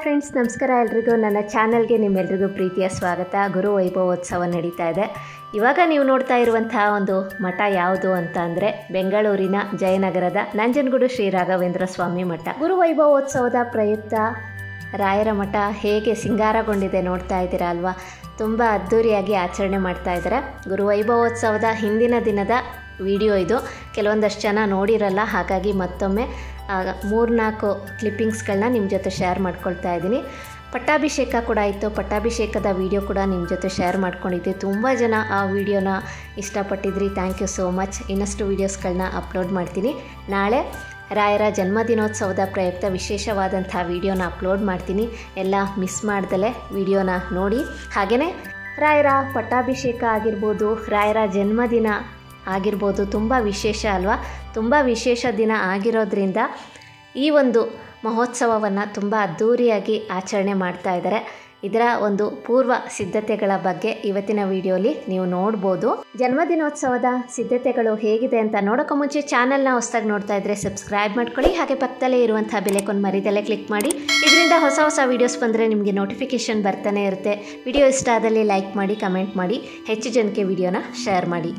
friends ನಮಸ್ಕಾರ ಎಲ್ರಿಗೂ ನನ್ನ ಚಾನಲ್ಗೆ ನಿಮ್ಮೆಲ್ರಿಗೂ ಪ್ರೀತಿಯ ಸ್ವಾಗತ ಗುರು ವೈಭವೋತ್ಸವ ನಡೀತಾ ಇದೆ ಇವಾಗ ನೀವು ನೋಡ್ತಾ ಇರುವಂತಹ ಒಂದು ಮಠ ಯಾವುದು ಅಂತ ಅಂದರೆ ಬೆಂಗಳೂರಿನ ಜಯನಗರದ ನಂಜನಗೂಡು ಶ್ರೀ ರಾಘವೇಂದ್ರ ಸ್ವಾಮಿ ಮಠ ಗುರು ವೈಭವೋತ್ಸವದ ಪ್ರಯುಕ್ತ ರಾಯರ ಮಠ ಹೇಗೆ ಸಿಂಗಾರಗೊಂಡಿದೆ ನೋಡ್ತಾ ಇದ್ದೀರಾ ಅಲ್ವಾ ತುಂಬ ಅದ್ಧೂರಿಯಾಗಿ ಆಚರಣೆ ಮಾಡ್ತಾ ಇದ್ದಾರೆ ಗುರು ವೈಭವೋತ್ಸವದ ಹಿಂದಿನ ದಿನದ ವಿಡಿಯೋ ಇದು ಕೆಲವೊಂದಷ್ಟು ಜನ ನೋಡಿರಲ್ಲ ಹಾಗಾಗಿ ಮತ್ತೊಮ್ಮೆ ಮೂರ್ನಾಲ್ಕು ಕ್ಲಿಪ್ಪಿಂಗ್ಸ್ಗಳನ್ನ ನಿಮ್ಮ ಜೊತೆ ಶೇರ್ ಮಾಡ್ಕೊಳ್ತಾ ಇದ್ದೀನಿ ಪಟ್ಟಾಭಿಷೇಕ ಕೂಡ ಇತ್ತು ಪಟ್ಟಾಭಿಷೇಕದ ವಿಡಿಯೋ ಕೂಡ ನಿಮ್ಮ ಜೊತೆ ಶೇರ್ ಮಾಡ್ಕೊಂಡಿದ್ದೆ ತುಂಬ ಜನ ಆ ವಿಡಿಯೋನ ಇಷ್ಟಪಟ್ಟಿದ್ರಿ ಥ್ಯಾಂಕ್ ಯು ಸೋ ಮಚ್ ಇನ್ನಷ್ಟು ವೀಡಿಯೋಸ್ಗಳನ್ನ ಅಪ್ಲೋಡ್ ಮಾಡ್ತೀನಿ ನಾಳೆ ರಾಯರ ಜನ್ಮದಿನೋತ್ಸವದ ಪ್ರಯುಕ್ತ ವಿಶೇಷವಾದಂಥ ವಿಡಿಯೋನ ಅಪ್ಲೋಡ್ ಮಾಡ್ತೀನಿ ಎಲ್ಲ ಮಿಸ್ ಮಾಡ್ದಲೇ ವಿಡಿಯೋನ ನೋಡಿ ಹಾಗೆಯೇ ರಾಯರ ಪಟ್ಟಾಭಿಷೇಕ ಆಗಿರ್ಬೋದು ರಾಯರ ಜನ್ಮದಿನ ಆಗಿರ್ಬೋದು ತುಂಬ ವಿಶೇಷ ಅಲ್ವಾ ತುಂಬ ವಿಶೇಷ ದಿನ ಆಗಿರೋದ್ರಿಂದ ಈ ಒಂದು ಮಹೋತ್ಸವವನ್ನು ತುಂಬ ಅದ್ಧೂರಿಯಾಗಿ ಆಚರಣೆ ಮಾಡ್ತಾ ಇದ್ದಾರೆ ಇದರ ಒಂದು ಪೂರ್ವ ಸಿದ್ಧತೆಗಳ ಬಗ್ಗೆ ಇವತ್ತಿನ ವಿಡಿಯೋಲಿ ನೀವು ನೋಡ್ಬೋದು ಜನ್ಮದಿನೋತ್ಸವದ ಸಿದ್ಧತೆಗಳು ಹೇಗಿದೆ ಅಂತ ನೋಡೋಕೆ ಮುಂಚೆ ಚಾನಲ್ನ ಹೊಸದಾಗಿ ನೋಡ್ತಾ ಇದ್ರೆ ಸಬ್ಸ್ಕ್ರೈಬ್ ಮಾಡ್ಕೊಳ್ಳಿ ಹಾಗೆ ಪಕ್ಕದಲ್ಲೇ ಇರುವಂಥ ಬೆಲೆಕೊಂಡು ಮರಿದಲ್ಲೇ ಕ್ಲಿಕ್ ಮಾಡಿ ಇದರಿಂದ ಹೊಸ ಹೊಸ ವೀಡಿಯೋಸ್ ಬಂದರೆ ನಿಮಗೆ ನೋಟಿಫಿಕೇಷನ್ ಬರ್ತಾನೆ ಇರುತ್ತೆ ವಿಡಿಯೋ ಇಷ್ಟ ಆದಲ್ಲಿ ಲೈಕ್ ಮಾಡಿ ಕಮೆಂಟ್ ಮಾಡಿ ಹೆಚ್ಚು ಜನಕ್ಕೆ ವಿಡಿಯೋನ ಶೇರ್ ಮಾಡಿ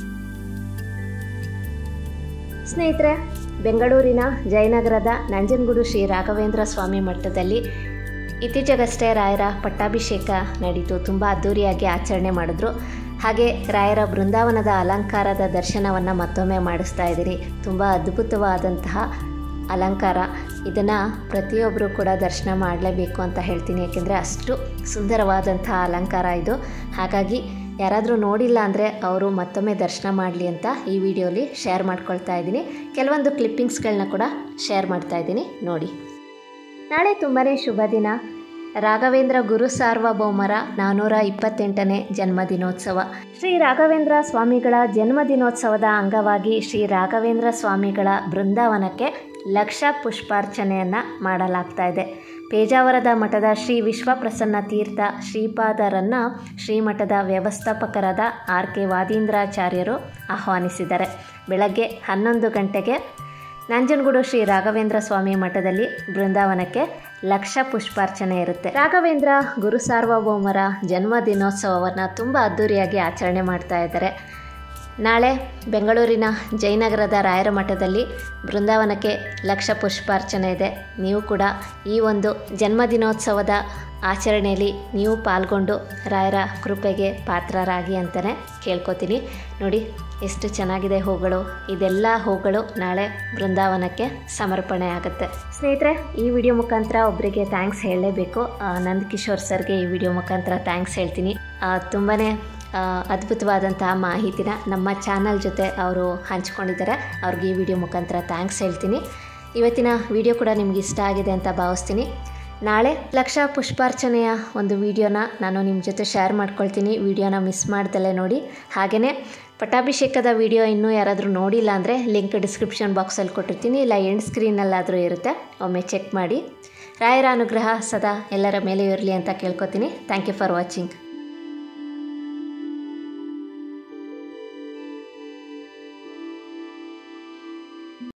ಸ್ನೇಹಿತರೆ ಬೆಂಗಳೂರಿನ ಜಯನಗರದ ನಂಜನಗೂಡು ಶ್ರೀ ರಾಘವೇಂದ್ರ ಸ್ವಾಮಿ ಮಠದಲ್ಲಿ ಇತ್ತೀಚೆಗಷ್ಟೇ ರಾಯರ ಪಟ್ಟಾಭಿಷೇಕ ನಡೀತು ತುಂಬ ಅದ್ಧೂರಿಯಾಗಿ ಆಚರಣೆ ಮಾಡಿದ್ರು ಹಾಗೆ ರಾಯರ ಬೃಂದಾವನದ ಅಲಂಕಾರದ ದರ್ಶನವನ್ನು ಮತ್ತೊಮ್ಮೆ ಮಾಡಿಸ್ತಾ ಇದ್ದೀನಿ ತುಂಬ ಅದ್ಭುತವಾದಂತಹ ಅಲಂಕಾರ ಇದನ್ನು ಪ್ರತಿಯೊಬ್ಬರು ಕೂಡ ದರ್ಶನ ಮಾಡಲೇಬೇಕು ಅಂತ ಹೇಳ್ತೀನಿ ಯಾಕೆಂದರೆ ಅಷ್ಟು ಸುಂದರವಾದಂತಹ ಅಲಂಕಾರ ಇದು ಹಾಗಾಗಿ ಯಾರಾದರೂ ನೋಡಿಲ್ಲ ಅಂದರೆ ಅವರು ಮತ್ತೊಮ್ಮೆ ದರ್ಶನ ಮಾಡಲಿ ಅಂತ ಈ ವಿಡಿಯೋಲಿ ಶೇರ್ ಮಾಡ್ಕೊಳ್ತಾ ಇದ್ದೀನಿ ಕೆಲವೊಂದು ಕ್ಲಿಪ್ಪಿಂಗ್ಸ್ಗಳನ್ನ ಕೂಡ ಶೇರ್ ಮಾಡ್ತಾ ಇದ್ದೀನಿ ನೋಡಿ ನಾಳೆ ತುಂಬಾ ಶುಭ ದಿನ ರಾಘವೇಂದ್ರ ಗುರು ಸಾರ್ವಭೌಮರ ನಾನ್ನೂರ ಇಪ್ಪತ್ತೆಂಟನೇ ಜನ್ಮದಿನೋತ್ಸವ ಶ್ರೀ ರಾಘವೇಂದ್ರ ಸ್ವಾಮಿಗಳ ಜನ್ಮದಿನೋತ್ಸವದ ಅಂಗವಾಗಿ ಶ್ರೀ ರಾಘವೇಂದ್ರ ಸ್ವಾಮಿಗಳ ಬೃಂದಾವನಕ್ಕೆ ಲಕ್ಷ ಪುಷ್ಪಾರ್ಚನೆಯನ್ನು ಮಾಡಲಾಗ್ತಾ ಇದೆ ಪೇಜಾವರದ ಮಠದ ಶ್ರೀ ವಿಶ್ವಪ್ರಸನ್ನ ತೀರ್ಥ ಶ್ರೀಪಾದರನ್ನು ಶ್ರೀಮಠದ ವ್ಯವಸ್ಥಾಪಕರಾದ ಆರ್ ಕೆ ವಾದೀಂದ್ರಾಚಾರ್ಯರು ಆಹ್ವಾನಿಸಿದ್ದಾರೆ ಬೆಳಗ್ಗೆ ಹನ್ನೊಂದು ಗಂಟೆಗೆ ನಂಜನಗೂಡು ಶ್ರೀ ರಾಘವೇಂದ್ರ ಸ್ವಾಮಿ ಮಠದಲ್ಲಿ ಬೃಂದಾವನಕ್ಕೆ ಲಕ್ಷ ಪುಷ್ಪಾರ್ಚನೆ ಇರುತ್ತೆ ರಾಘವೇಂದ್ರ ಗುರು ಸಾರ್ವಭೌಮರ ಜನ್ಮದಿನೋತ್ಸವವನ್ನು ತುಂಬ ಅದ್ಧೂರಿಯಾಗಿ ಆಚರಣೆ ಮಾಡ್ತಾ ಇದ್ದಾರೆ ನಾಳೆ ಬೆಂಗಳೂರಿನ ಜಯನಗರದ ರಾಯರ ಮಠದಲ್ಲಿ ಬೃಂದಾವನಕ್ಕೆ ಲಕ್ಷ ಪುಷ್ಪಾರ್ಚನೆ ಇದೆ ನೀವು ಕೂಡ ಈ ಒಂದು ಜನ್ಮದಿನೋತ್ಸವದ ಆಚರಣೆಯಲ್ಲಿ ನೀವು ಪಾಲ್ಗೊಂಡು ರಾಯರ ಕೃಪೆಗೆ ಪಾತ್ರರಾಗಿ ಅಂತಲೇ ಕೇಳ್ಕೊತೀನಿ ನೋಡಿ ಎಷ್ಟು ಚೆನ್ನಾಗಿದೆ ಹೂಗಳು ಇದೆಲ್ಲ ಹೂಗಳು ನಾಳೆ ಬೃಂದಾವನಕ್ಕೆ ಸಮರ್ಪಣೆ ಆಗುತ್ತೆ ಸ್ನೇಹಿತರೆ ಈ ವಿಡಿಯೋ ಮುಖಾಂತರ ಒಬ್ಬರಿಗೆ ಥ್ಯಾಂಕ್ಸ್ ಹೇಳಲೇಬೇಕು ನಂದ್ ಕಿಶೋರ್ ಸರ್ಗೆ ಈ ವಿಡಿಯೋ ಮುಖಾಂತರ ಥ್ಯಾಂಕ್ಸ್ ಹೇಳ್ತೀನಿ ತುಂಬಾ ಅದ್ಭುತವಾದಂತಹ ಮಾಹಿತಿನ ನಮ್ಮ ಚಾನಲ್ ಜೊತೆ ಅವರು ಹಂಚ್ಕೊಂಡಿದ್ದಾರೆ ಅವ್ರಿಗೆ ಈ ವಿಡಿಯೋ ಮುಖಾಂತರ ಥ್ಯಾಂಕ್ಸ್ ಹೇಳ್ತೀನಿ ಇವತ್ತಿನ ವಿಡಿಯೋ ಕೂಡ ನಿಮ್ಗೆ ಇಷ್ಟ ಆಗಿದೆ ಅಂತ ಭಾವಿಸ್ತೀನಿ ನಾಳೆ ಲಕ್ಷ ಪುಷ್ಪಾರ್ಚನೆಯ ಒಂದು ವಿಡಿಯೋನ ನಾನು ನಿಮ್ಮ ಜೊತೆ ಶೇರ್ ಮಾಡ್ಕೊಳ್ತೀನಿ ವಿಡಿಯೋನ ಮಿಸ್ ಮಾಡ್ದಲ್ಲೇ ನೋಡಿ ಹಾಗೆಯೇ ಪಟ್ಟಾಭಿಷೇಕದ ವಿಡಿಯೋ ಇನ್ನೂ ಯಾರಾದರೂ ನೋಡಿಲ್ಲ ಅಂದರೆ ಲಿಂಕ್ ಡಿಸ್ಕ್ರಿಪ್ಷನ್ ಬಾಕ್ಸಲ್ಲಿ ಕೊಟ್ಟಿರ್ತೀನಿ ಇಲ್ಲ ಎಂಡ್ ಸ್ಕ್ರೀನಲ್ಲಾದರೂ ಇರುತ್ತೆ ಒಮ್ಮೆ ಚೆಕ್ ಮಾಡಿ ರಾಯರ ಅನುಗ್ರಹ ಸದಾ ಎಲ್ಲರ ಮೇಲೆ ಇರಲಿ ಅಂತ ಕೇಳ್ಕೊತೀನಿ ಥ್ಯಾಂಕ್ ಯು ಫಾರ್ ವಾಚಿಂಗ್